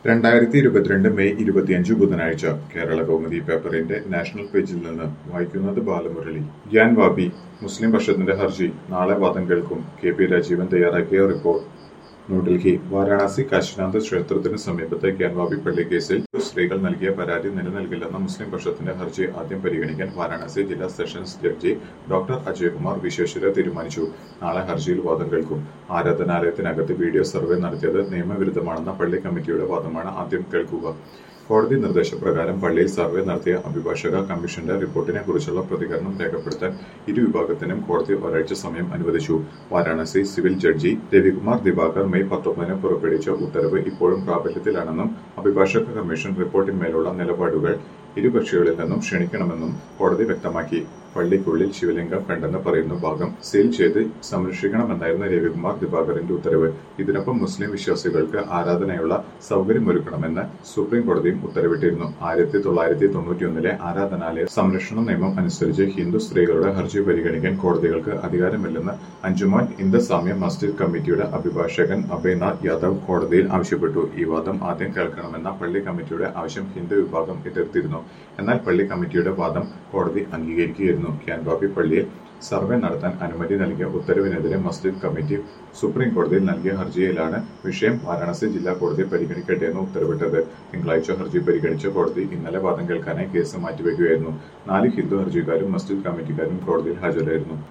രണ്ടായിരത്തി ഇരുപത്തിരണ്ട് മെയ് ഇരുപത്തിയഞ്ച് ബുധനാഴ്ച കേരള കൗമുദി പേപ്പറിന്റെ നാഷണൽ പേജിൽ നിന്ന് വായിക്കുന്നത് ബാലമുരളി ഗ്യാൻ വാബി മുസ്ലിം പക്ഷത്തിന്റെ ഹർജി നാളെ വാദം കേൾക്കും കെ പി രാജീവൻ തയ്യാറാക്കിയ റിപ്പോർട്ട് ന്യൂഡൽഹി വാരാണസി കാശിനാഥ് ക്ഷേത്രത്തിന് സമീപത്തെ ഗ്യാൻവാബി പള്ളി കേസിൽ സ്ത്രീകൾ നൽകിയ പരാതി നിലനിൽക്കില്ലെന്ന മുസ്ലിം പക്ഷത്തിന്റെ ഹർജി ആദ്യം പരിഗണിക്കാൻ വാരാണസി ജില്ലാ sessions judge doctor Ajaykumar Vishweshwara തീരുമാനിച്ചു നാളെ ഹർജിയിൽ വാദം കേൾക്കും ആരാധനാലയത്തിനകത്ത് വീഡിയോ സർവേ നടത്തിയത് നിയമവിരുദ്ധമാണെന്ന പള്ളി കമ്മിറ്റിയുടെ വാദമാണ് ആദ്യം കേൾക്കുക കോടതി നിർദ്ദേശപ്രകാരം പള്ളിയിൽ സർവേ നടത്തിയ അഭിഭാഷക കമ്മീഷന്റെ റിപ്പോർട്ടിനെ കുറിച്ചുള്ള പ്രതികരണം രേഖപ്പെടുത്താൻ ഇരുവിഭാഗത്തിനും കോടതി ഒരാഴ്ച സമയം അനുവദിച്ചു Varanasi civil judge Ravikumar Diwakar May പത്തൊമ്പതിന് പുറപ്പെടുവിച്ച ഉത്തരവ് ഇപ്പോഴും പ്രാബല്യത്തിലാണെന്നും അഭിഭാഷക കമ്മീഷൻ റിപ്പോർട്ടിന്മേലുള്ള നിലപാടുകൾ ഇരുകക്ഷികളിൽ നിന്നും ക്ഷണിക്കണമെന്നും കോടതി വ്യക്തമാക്കി പള്ളിക്കുള്ളിൽ ശിവലിംഗം കണ്ടെന്ന് പറയുന്ന ഭാഗം സീൽ ചെയ്ത് സംരക്ഷിക്കണമെന്നായിരുന്നു രവികുമാർ ദിവാകറിന്റെ ഉത്തരവ് ഇതിനൊപ്പം മുസ്ലിം വിശ്വാസികൾക്ക് ആരാധനയുള്ള സൗകര്യമൊരുക്കണമെന്ന് സുപ്രീം കോടതിയും ഉത്തരവിട്ടിരുന്നു ആയിരത്തി തൊള്ളായിരത്തി തൊണ്ണൂറ്റിയൊന്നിലെ ആരാധനാലയ സംരക്ഷണ നിയമം അനുസരിച്ച് ഹിന്ദു സ്ത്രീകളുടെ ഹർജി പരിഗണിക്കാൻ കോടതികൾക്ക് അധികാരമില്ലെന്ന് അഞ്ചുമാൻ ഇന്ദസാമ്യ മസ്ജിദ് കമ്മിറ്റിയുടെ അഭിഭാഷകൻ അഭയ്നാഥ് യാദവ് കോടതിയിൽ ആവശ്യപ്പെട്ടു ഈ വാദം ആദ്യം കേൾക്കണമെന്ന പള്ളി കമ്മിറ്റിയുടെ ആവശ്യം ഹിന്ദു വിഭാഗം എതിർത്തിരുന്നു എന്നാൽ പള്ളി കമ്മിറ്റിയുടെ വാദം കോടതി അംഗീകരിക്കുകയായിരുന്നു ക്യാൻബാബി പള്ളിയിൽ സർവേ നടത്താൻ അനുമതി നൽകിയ ഉത്തരവിനെതിരെ മസ്ജിദ് കമ്മിറ്റി സുപ്രീം കോടതിയിൽ നൽകിയ ഹർജിയിലാണ് വിഷയം വാരാണസി ജില്ലാ കോടതി പരിഗണിക്കട്ടെ എന്ന് ഉത്തരവിട്ടത് തിങ്കളാഴ്ച ഹർജി പരിഗണിച്ച കോടതി ഇന്നലെ വാദം കേൾക്കാനായി കേസ് മാറ്റിവെക്കുകയായിരുന്നു നാല് ഹിന്ദു ഹർജിക്കാരും മസ്ജിദ് കമ്മിറ്റിക്കാരും കോടതിയിൽ ഹാജരായിരുന്നു